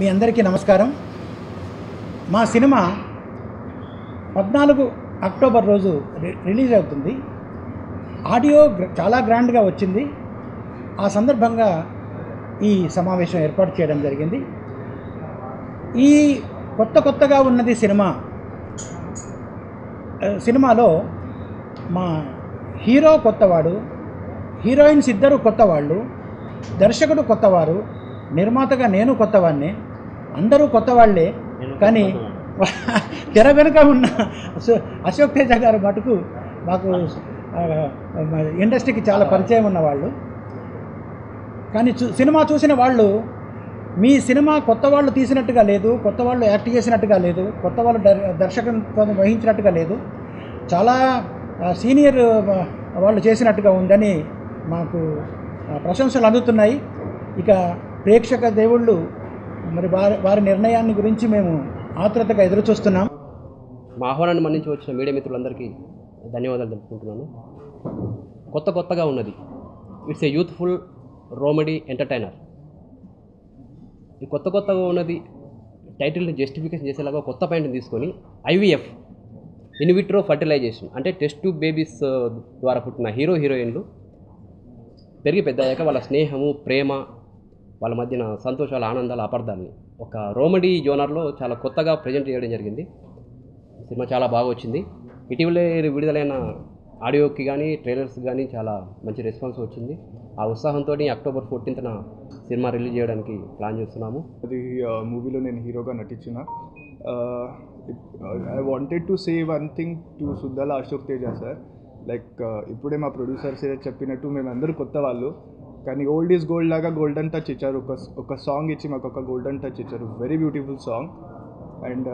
మీ అందరికీ నమస్కారం మా సినిమా పద్నాలుగు అక్టోబర్ రోజు రి- రిలీజ్ అవుతుంది ఆడియో గ్ర- చాలా గ్రాండ్గా వచ్చింది ఆ సందర్భంగా ఈ సమావేశం ఏర్పాటు చేయడం జరిగింది ఈ కొత్త కొత్తగా ఉన్నది సినిమా ఆ, సినిమాలో మా హీరో కొత్తవాడు హీరోయిన్స్ ఇద్దరు కొత్తవాళ్ళు దర్శకుడు కొత్తవారు నిర్మాతగా నేను కొత్తవాడిని అందరూ కొత్తవాళ్లే కానీ తెర వెనుక ఉన్న అశో- అశోక్ తేజ గారు మటుకు మాకు ఆ, మా ఇండస్ట్రీకి చాలా పరిచయం ఉన్నవాళ్ళు కానీ చూ సినిమా చూసిన వాళ్ళు మీ సినిమా కొత్త వాళ్ళు తీసినట్టుగా లేదు కొత్త వాళ్ళు యాక్ట్ చేసినట్టుగా లేదు కొత్త వాళ్ళు దర్ దర్శకత్వం వహించినట్టుగా లేదు చాలా ఆ, సీనియర్ ఆ, వాళ్ళు చేసినట్టుగా ఉందని మాకు ఆ, ప్రశంసలు అందుతున్నాయి ఇక ప్రేక్షక దేవుళ్ళు మరి వారి వారి నిర్ణయాన్ని గురించి మేము ఆతురతగా ఎదురు చూస్తున్నాం మా ఆహ్వానాన్ని మన్నించి వచ్చిన మీడియా మిత్రులందరికీ ధన్యవాదాలు తెలుపుకుంటున్నాను కొత్త కొత్తగా ఉన్నది it's a youthful romedy entertainer ఈ కొత్త కొత్తగా ఉన్నది టైటిల్ని జస్టిఫికేషన్ చేసేలాగా కొత్త పాయింట్ని తీసుకొని ఐవీఎఫ్ ఇన్విట్రో ఫర్టిలైజేషన్ అంటే టెస్ట్ ట్యూబ్ బేబీస్ ద్వారా పుట్టిన హీరో హీరోయిన్లు పెరిగి పెద్ద అయ్యాక వాళ్ళ స్నేహము ప్రేమ వాళ్ళ మధ్యన సంతోషాలు ఆనందాలు అపార్థాలని ఒక రోమడీ జోనర్లో చాలా కొత్తగా ప్రజెంట్ చేయడం జరిగింది సినిమా చాలా బాగా వచ్చింది ఇటీవలే విడుదలైన ఆడియోకి కానీ ట్రైలర్స్ కానీ చాలా మంచి రెస్పాన్స్ వచ్చింది ఆ ఉత్సాహంతో అక్టోబర్ ఫోర్టీన్త్న సినిమా రిలీజ్ చేయడానికి ప్లాన్ చేస్తున్నాము అది మూవీలో నేను హీరోగా నటించిన I wanted to say one thing to Suddala Ashok Teja sir like ఇప్పుడే మా ప్రొడ్యూసర్స్ చెప్పినట్టు మేమందరూ కొత్త వాళ్ళు కానీ ఓల్డ్ ఈజ్ గోల్డ్ లాగా గోల్డెన్ టచ్ ఇచ్చారు ఒక ఒక సాంగ్ ఇచ్చి మాకు ఒక గోల్డెన్ టచ్ ఇచ్చారు very beautiful song and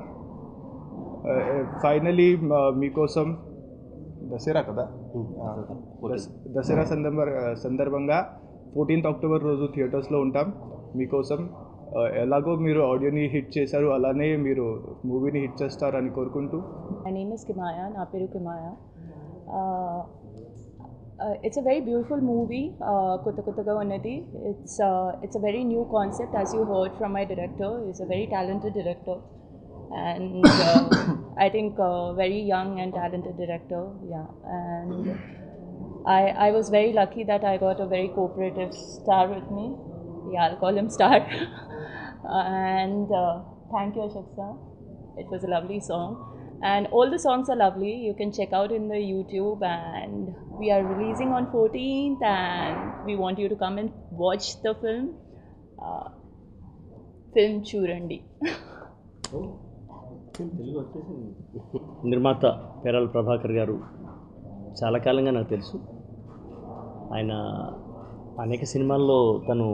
finally మీకోసం దసరా కదా దస్- దసరా సందర్భ సందర్భంగా ఫోర్టీన్త్ అక్టోబర్ రోజు థియేటర్స్లో ఉంటాం మీకోసం ఆ, ఎలాగో మీరు ఆడియోని హిట్ చేశారు అలానే మీరు మూవీని హిట్ చేస్తారని కోరుకుంటూ My name is Kimaya, Naperu Kimaya. Uh, uh, it's a very beautiful movie, uh, Kutta Kuttaga Unnati. It's, uh, it's a very new concept, as you heard from my director. He's a very talented director. And uh, I think uh, very young and talented director, yeah. And I, I was very lucky that I got a very cooperative star with me. Yeah, I'll call him star. and uh, thank you, Ashok sir. It was a lovely song. And all the songs are lovely. You can check out in the YouTube. And we are releasing on 14th. And we want you to come and watch the film. Uh, film Churandi. నిర్మాత పేరాల ప్రభాకర్ గారు చాలా కాలంగా నాకు తెలుసు ఆయన అనేక సినిమాల్లో తను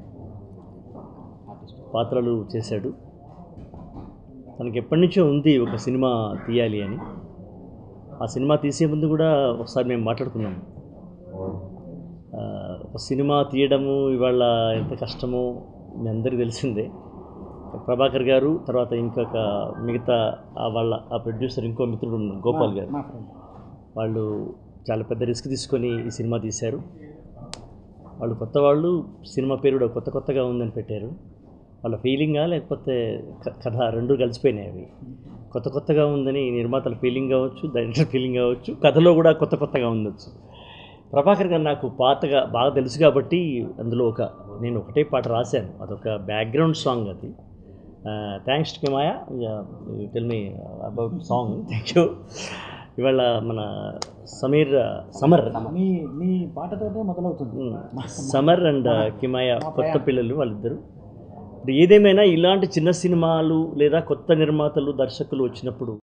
పాత్రలు చేశాడు తనకి ఎప్పటి నుంచో ఉంది ఒక సినిమా తీయాలి అని ఆ సినిమా తీసే ముందు కూడా ఒకసారి మేము మాట్లాడుకున్నాము ఆ, ఒక సినిమా తీయడము ఇవాళ ఎంత కష్టమో మీ అందరికీ తెలిసిందే ప్రభాకర్ గారు తర్వాత ఇంకొక మిగతా ఆ వాళ్ళ ఆ ప్రొడ్యూసర్ ఇంకో మిత్రుడు ఉన్నారు గోపాల్ గారు మా ఫ్రెండ్ వాళ్ళు చాలా పెద్ద రిస్క్ తీసుకొని ఈ సినిమా తీశారు వాళ్ళు కొత్త వాళ్ళు సినిమా పేరు కూడా కొత్త కొత్తగా ఉందని పెట్టారు వాళ్ళ ఫీలింగా లేకపోతే క- కథ రెండు కలిసిపోయినాయి అవి కొత్త కొత్తగా ఉందని నిర్మాతల ఫీలింగ్ కావచ్చు డైరెక్టర్ ఫీలింగ్ కావచ్చు కథలో కూడా కొత్త కొత్తగా ఉండొచ్చు ప్రభాకర్ గారు నాకు పాతగా బాగా తెలుసు కాబట్టి అందులో ఒక నేను ఒకటే పాట రాశాను అదొక బ్యాక్గ్రౌండ్ సాంగ్ అది thanks to Kimaya tell me about song thank you ఇవాళ మన సమీర్ సమర్ మీ మీ పాటతోటే మొదలవుతుంది ఉమ్, సమర్ అండ్ కిమాయ కొత్త పిల్లలు వాళ్ళిద్దరు ఇప్పుడు ఏదేమైనా ఇలాంటి చిన్న సినిమాలు లేదా కొత్త నిర్మాతలు దర్శకులు వచ్చినప్పుడు